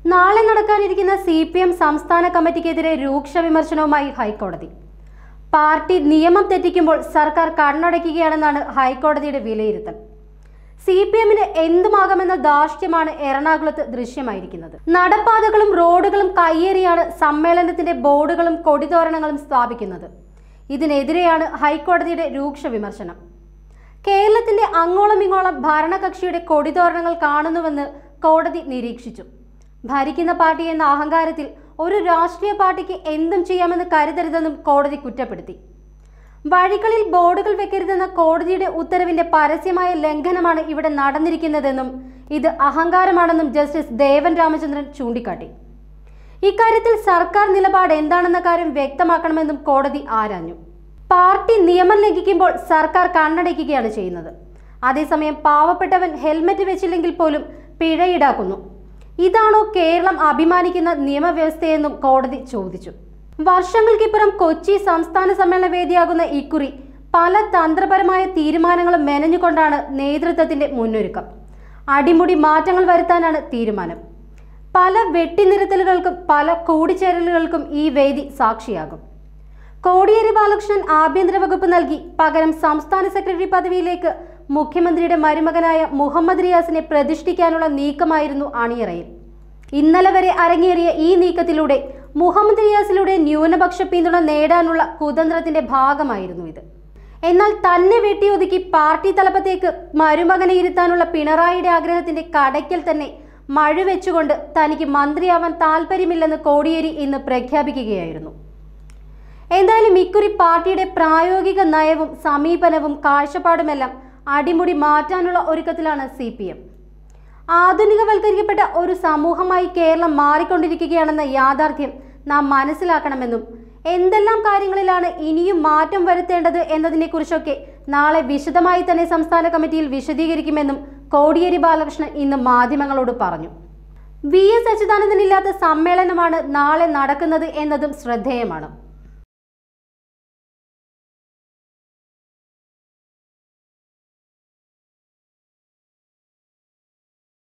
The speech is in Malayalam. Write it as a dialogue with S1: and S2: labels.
S1: നാളെ നടക്കാനിരിക്കുന്ന സി പി എം സംസ്ഥാന കമ്മിറ്റിക്കെതിരെ രൂക്ഷ വിമർശനവുമായി ഹൈക്കോടതി പാർട്ടി നിയമം തെറ്റിക്കുമ്പോൾ സർക്കാർ കണ്ണടയ്ക്കുകയാണെന്നാണ് ഹൈക്കോടതിയുടെ വിലയിരുത്തൽ സി പി എമ്മിന് എന്തുമാകാമെന്ന ധാർഷ്ട്യമാണ് എറണാകുളത്ത് ദൃശ്യമായിരിക്കുന്നത് നടപ്പാതകളും റോഡുകളും കയ്യേറിയാണ് സമ്മേളനത്തിന്റെ ബോർഡുകളും കൊടിതോരണങ്ങളും സ്ഥാപിക്കുന്നത് ഇതിനെതിരെയാണ് ഹൈക്കോടതിയുടെ രൂക്ഷ വിമർശനം കേരളത്തിന്റെ അങ്ങോളം ഇങ്ങോളം ഭരണകക്ഷിയുടെ കൊടിതോരണങ്ങൾ കാണുന്നുവെന്ന് കോടതി നിരീക്ഷിച്ചു ഭരിക്കുന്ന പാർട്ടി എന്ന അഹങ്കാരത്തിൽ ഒരു രാഷ്ട്രീയ പാർട്ടിക്ക് എന്തും ചെയ്യാമെന്ന് കരുതരുതെന്നും കോടതി കുറ്റപ്പെടുത്തി വഴികളിൽ ബോർഡുകൾ വെക്കരുതെന്ന കോടതിയുടെ ഉത്തരവിന്റെ പരസ്യമായ ലംഘനമാണ് ഇവിടെ നടന്നിരിക്കുന്നതെന്നും ഇത് അഹങ്കാരമാണെന്നും ജസ്റ്റിസ് ദേവൻ രാമചന്ദ്രൻ ചൂണ്ടിക്കാട്ടി ഇക്കാര്യത്തിൽ സർക്കാർ നിലപാട് എന്താണെന്ന കാര്യം വ്യക്തമാക്കണമെന്നും കോടതി ആരാഞ്ഞു പാർട്ടി നിയമം ലംഘിക്കുമ്പോൾ സർക്കാർ കണ്ണടയ്ക്കുകയാണ് ചെയ്യുന്നത് അതേസമയം പാവപ്പെട്ടവൻ ഹെൽമറ്റ് വെച്ചില്ലെങ്കിൽ പോലും പിഴ ഈടാക്കുന്നു ഇതാണോ കേരളം അഭിമാനിക്കുന്ന നിയമവ്യവസ്ഥയെന്നും കോടതി ചോദിച്ചു വർഷങ്ങൾക്കിപ്പുറം കൊച്ചി സംസ്ഥാന സമ്മേളന വേദിയാകുന്ന ഇക്കുറി പല തന്ത്രപരമായ തീരുമാനങ്ങളും മെനഞ്ഞുകൊണ്ടാണ് നേതൃത്വത്തിന്റെ മുന്നൊരുക്കം അടിമുടി മാറ്റങ്ങൾ വരുത്താനാണ് തീരുമാനം പല വെട്ടിനിരത്തലുകൾക്കും പല കൂടിച്ചേരലുകൾക്കും ഈ വേദി സാക്ഷിയാകും കോടിയേരി ബാലകൃഷ്ണൻ ആഭ്യന്തര വകുപ്പ് നൽകി പകരം സംസ്ഥാന സെക്രട്ടറി പദവിയിലേക്ക് മുഖ്യമന്ത്രിയുടെ മരുമകനായ മുഹമ്മദ് റിയാസിനെ പ്രതിഷ്ഠിക്കാനുള്ള നീക്കമായിരുന്നു അണിയറയിൽ ഇന്നലെ വരെ അരങ്ങേറിയ ഈ നീക്കത്തിലൂടെ മുഹമ്മദ് റിയാസിലൂടെ ന്യൂനപക്ഷ പിന്തുണ നേടാനുള്ള കുതന്ത്രത്തിന്റെ ഭാഗമായിരുന്നു ഇത് എന്നാൽ തന്നെ വെട്ടിയൊതുക്കി പാർട്ടി തലപ്പത്തേക്ക് മരുമകനെ ഇരുത്താനുള്ള പിണറായിയുടെ ആഗ്രഹത്തിന്റെ കടയ്ക്കൽ തന്നെ മഴ വെച്ചുകൊണ്ട് തനിക്ക് മന്ത്രിയാവാൻ താല്പര്യമില്ലെന്ന് കോടിയേരി ഇന്ന് പ്രഖ്യാപിക്കുകയായിരുന്നു എന്തായാലും ഇക്കുറി പാർട്ടിയുടെ പ്രായോഗിക നയവും സമീപനവും കാഴ്ചപ്പാടുമെല്ലാം അടിമുടി മാറ്റാനുള്ള ഒരുക്കത്തിലാണ് സി പി എം ആധുനികവൽക്കരിക്കപ്പെട്ട ഒരു സമൂഹമായി കേരളം മാറിക്കൊണ്ടിരിക്കുകയാണെന്ന യാഥാർത്ഥ്യം നാം മനസ്സിലാക്കണമെന്നും എന്തെല്ലാം കാര്യങ്ങളിലാണ് ഇനിയും മാറ്റം വരുത്തേണ്ടത് എന്നതിനെക്കുറിച്ചൊക്കെ നാളെ വിശദമായി തന്നെ സംസ്ഥാന കമ്മിറ്റിയിൽ വിശദീകരിക്കുമെന്നും കോടിയേരി ബാലകൃഷ്ണൻ ഇന്ന് മാധ്യമങ്ങളോട് പറഞ്ഞു വി എസ് അച്യുതാനന്ദനില്ലാത്ത സമ്മേളനമാണ് നാളെ നടക്കുന്നത് എന്നതും ശ്രദ്ധേയമാണ്